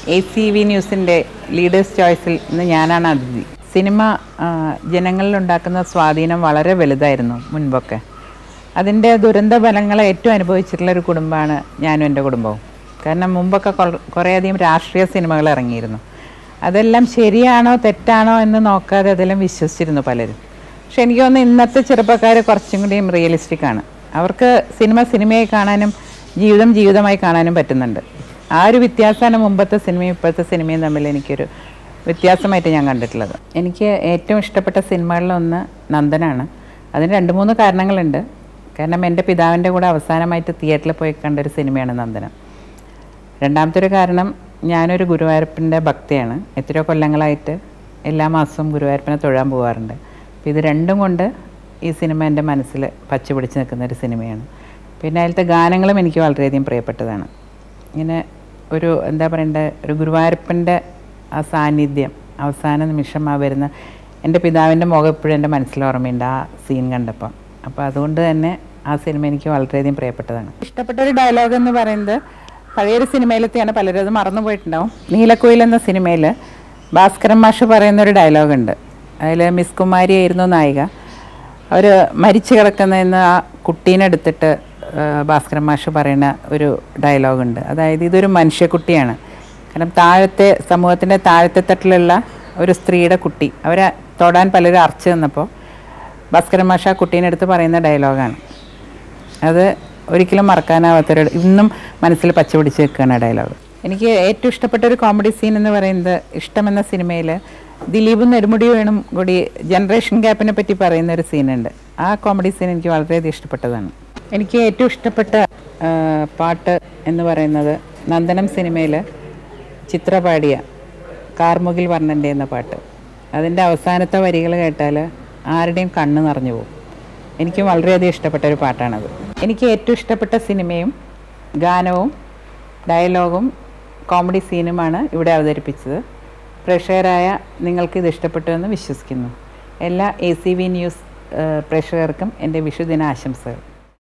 A C V ന്യൂസിൻ്റെ leaders ചോയ്സിൽ ഇന്ന് ഞാനാണ് അതിഥി സിനിമ ആ, ജനങ്ങളിലുണ്ടാക്കുന്ന സ്വാധീനം വളരെ വലുതായിരുന്നു മുൻപൊക്കെ അതിൻ്റെ ദുരന്ത ഫലങ്ങൾ ഏറ്റവും അനുഭവിച്ചിട്ടുള്ള ഒരു കുടുംബമാണ് ഞാനും എൻ്റെ കുടുംബവും കാരണം മുമ്പൊക്കെ കൊൾ- കുറേയധികം രാഷ്ട്രീയ സിനിമകൾ ഇറങ്ങിയിരുന്നു അതെല്ലാം ശരിയാണോ തെറ്റാണോ എന്ന് നോക്കാതെ അതെല്ലാം വിശ്വസിച്ചിരുന്നു പലരും പക്ഷെ എനിക്ക് തോന്നുന്നു ഇന്നത്തെ ചെറുപ്പക്കാർ കുറച്ചും കൂടിയും റിയലിസ്റ്റിക് ആണ് അവർക്ക് സിനിമ സിനിമയായി കാണാനും ജീവിതം ജീവിതമായി കാണാനും പറ്റുന്നുണ്ട് ആ ഒരു വ്യത്യാസമാണ് മുമ്പത്തെ സിനിമയും ഇപ്പോഴത്തെ സിനിമയും തമ്മിൽ എനിക്കൊരു വ്യത്യാസമായിട്ട് ഞാൻ കണ്ടിട്ടുള്ളത് എനിക്ക് ഏറ്റവും ഇഷ്ടപ്പെട്ട സിനിമകളിലൊന്ന് നന്ദനാണ് അതിന് രണ്ട് മൂന്ന് കാരണങ്ങളുണ്ട് കാരണം എൻ്റെ പിതാവിൻ്റെ കൂടെ അവസാനമായിട്ട് തിയേറ്ററിൽ പോയി കണ്ട ഒരു സിനിമയാണ് നന്ദനം രണ്ടാമത്തെ ഒരു കാരണം ഞാനൊരു ഗുരുവായൂരപ്പൻ്റെ ഭക്തിയാണ് എത്രയോ കൊല്ലങ്ങളായിട്ട് എല്ലാ മാസവും ഗുരുവായൂരപ്പനെ തൊഴാൻ പോകാറുണ്ട് അപ്പോൾ ഇത് രണ്ടും കൊണ്ട് ഈ സിനിമ എൻ്റെ മനസ്സിൽ പച്ച പിടിച്ച് നിൽക്കുന്ന ഒരു സിനിമയാണ് പിന്നെ അതിലത്തെ ഗാനങ്ങളും എനിക്ക് വളരെയധികം പ്രിയപ്പെട്ടതാണ് ഇങ്ങനെ ഒരു എന്താ പറയണ്ടേ ഒരു ഗുരുവായൂരപ്പൻ്റെ ആ സാന്നിധ്യം അവസാന നിമിഷം ആ വരുന്ന എൻ്റെ പിതാവിൻ്റെ മുഖം എപ്പോഴും എൻ്റെ മനസ്സിൽ ഓർമ്മയുണ്ട് ആ സീൻ കണ്ടപ്പോൾ അപ്പോൾ അതുകൊണ്ട് തന്നെ ആ സിനിമ എനിക്ക് വളരെയധികം പ്രിയപ്പെട്ടതാണ് ഇഷ്ടപ്പെട്ട ഒരു ഡയലോഗ് എന്ന് പറയുന്നത് പഴയൊരു സിനിമയിലത്തെയാണ് പലരും അത് മറന്നു പോയിട്ടുണ്ടാവും നീലക്കുയിൽ എന്ന സിനിമയിൽ ഭാസ്കരൻ മാഷ് പറയുന്ന ഒരു ഡയലോഗ് ഉണ്ട് അതിൽ മിസ് കുമാരി ആയിരുന്നു നായിക അവർ മരിച്ചു കിടക്കുന്നതെന്ന് ആ കുട്ടീനെ എടുത്തിട്ട് ആ, ഭാസ്കരൻ മാഷ് പറയുന്ന ഒരു ഡയലോഗുണ്ട് അതായത് ഇതൊരു മനുഷ്യക്കുട്ടിയാണ് കാരണം താഴത്തെ സമൂഹത്തിൻ്റെ താഴത്തെ തട്ടിലുള്ള ഒരു സ്ത്രീയുടെ കുട്ടി അവരെ തൊടാൻ പലരും അറച്ചു തന്നപ്പോൾ ഭാസ്കരൻ മാഷ് ആ കുട്ടീനെ എടുത്ത് പറയുന്ന ഡയലോഗാണ് അത് ഒരിക്കലും മറക്കാനാവാത്തൊരു ഇന്നും മനസ്സിൽ പച്ച പിടിച്ച് നിൽക്കുകയാണ് ആ ഡയലോഗ് എനിക്ക് ഏറ്റവും ഇഷ്ടപ്പെട്ട ഒരു കോമഡി സീൻ എന്ന് പറയുന്നത് ഇഷ്ടമെന്ന സിനിമയിൽ ദിലീപും നെടുമുടിയും കൂടി ജനറേഷൻ ഗ്യാപ്പിനെ പറ്റി പറയുന്ന ഒരു സീനുണ്ട് ആ കോമഡി സീൻ എനിക്ക് വളരെയധികം ഇഷ്ടപ്പെട്ടതാണ് എനിക്ക് ഏറ്റവും ഇഷ്ടപ്പെട്ട ആ, പാട്ട് എന്ന് പറയുന്നത് നന്ദനം സിനിമയിൽ ചിത്ര പാടിയ കാർമുകിൽ വർണ്ണൻ്റെ എന്ന പാട്ട് അതിൻ്റെ അവസാനത്തെ വരികൾ കേട്ടാൽ ആരുടെയും കണ്ണ് നിറഞ്ഞു പോകും എനിക്ക് വളരെയധികം ഇഷ്ടപ്പെട്ട ഒരു പാട്ടാണത് എനിക്ക് ഏറ്റവും ഇഷ്ടപ്പെട്ട സിനിമയും ഗാനവും ഡയലോഗും കോമഡി സീനുമാണ് ഇവിടെ അവതരിപ്പിച്ചത് പ്രേക്ഷകരായ നിങ്ങൾക്ക് ഇത് ഇഷ്ടപ്പെട്ടു എന്ന് വിശ്വസിക്കുന്നു എല്ലാ എ സി വി ന്യൂസ് ഏഹ്, പ്രേക്ഷകർക്കും എൻ്റെ വിഷുദിന ആശംസകൾ